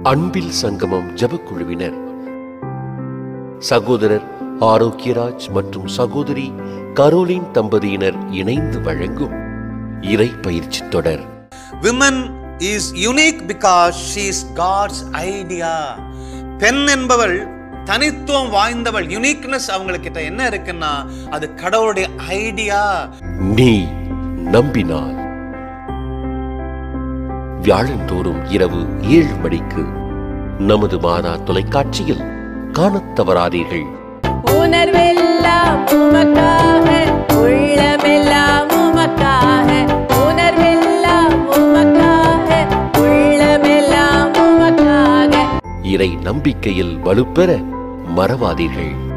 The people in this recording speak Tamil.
அன்பில் சங்கமம் ஜெபக்குழுவினர் சகோதரர் ஆரோக்கியராஜ் மற்றும் சகோதரி கரோலின் தம்பதியினர் இணைந்து வழங்கும் இறை பயிற்சி தொடர் women is unique because she is God's idea பெண் என்பவள் தனித்துவம் வாய்ந்தவள் யூனிக்னஸ் அவங்கக்கிட்ட என்ன இருக்குன்னா அது கடவுளுடைய ஐடியா நீ நம்பினார் வியாழந்தோறும் இரவு ஏழு மணிக்கு நமது மாதா தொலைக்காட்சியில் காணத் தவறாதீர்கள் உணர்வெல்லாம் உமக்காக உள்ளமெல்லாம் உமக்காக உணர்வெல்லாம் உமக்காக உள்ளமெல்லாம் உமக்காக இறை நம்பிக்கையில் வலுப்பெற மறவாதீர்கள்